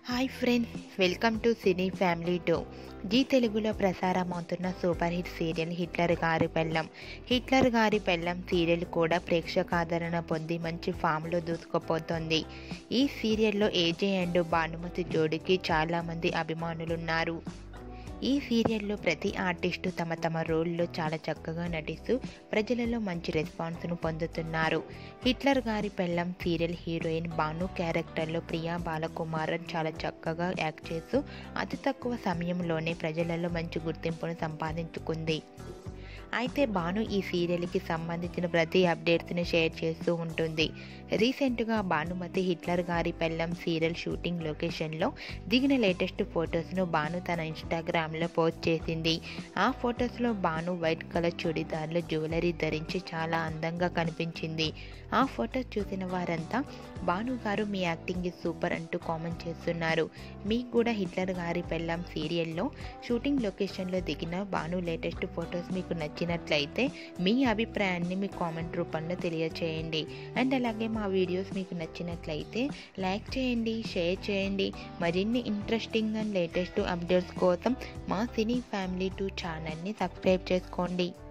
hi friends welcome to cine family two Zee తెలుగులో ప్రసారమవుతున్న super hit serial Hitler గారి పెళ్ళం హిట్లర్ గారి పెళ్ళం సీరియల్ కూడా ప్రేక్షకాదరణ పొంది మంచి ఫామ్లో దూసుకుపోతుంది ఈ సీరియల్లో ఏజే అండ్ భానుమతి జోడికి చాలామంది అభిమానులున్నారు ఈ సీరియల్లో ప్రతి ఆర్టిస్టు తమ తమ రోల్లో చాలా చక్కగా నటిస్తూ ప్రజలలో మంచి రెస్పాన్స్ను పొందుతున్నారు హిట్లర్ గారి పెళ్ళం సీరియల్ హీరోయిన్ భాను క్యారెక్టర్లో ప్రియా బాలకుమారన్ చాలా చక్కగా యాక్ట్ చేస్తూ అతి తక్కువ సమయంలోనే ప్రజలలో మంచి గుర్తింపును సంపాదించుకుంది అయితే భాను ఈ సీరియల్కి సంబంధించిన ప్రతి అప్డేట్స్ని షేర్ చేస్తూ ఉంటుంది రీసెంట్గా భానుమతి హిట్లర్ గారి పెళ్ళం సీరియల్ షూటింగ్ లొకేషన్లో దిగిన లేటెస్ట్ ఫొటోస్ను భాను తన ఇన్స్టాగ్రామ్లో పోస్ట్ చేసింది ఆ ఫొటోస్లో భాను వైట్ కలర్ చుడిదార్లో జ్యువెలరీ ధరించి చాలా అందంగా కనిపించింది ఆ ఫొటోస్ చూసిన వారంతా భాను గారు మీ యాక్టింగ్ ఇస్ సూపర్ అంటూ కామెంట్ చేస్తున్నారు మీకు కూడా హిట్లర్ గారి పెళ్ళం సీరియల్లో షూటింగ్ లొకేషన్లో దిగిన భాను లేటెస్ట్ ఫొటోస్ మీకు నచ్చినట్లయితే మీ అభిప్రాయాన్ని మీ కామెంట్ రూపంలో తెలియచేయండి అండ్ అలాగే మా వీడియోస్ మీకు నచ్చినట్లయితే లైక్ చేయండి షేర్ చేయండి మరిన్ని ఇంట్రెస్టింగ్ అండ్ లేటెస్ట్ అప్డేట్స్ కోసం మా సినీ ఫ్యామిలీ టూ ఛానల్ని సబ్స్క్రైబ్ చేసుకోండి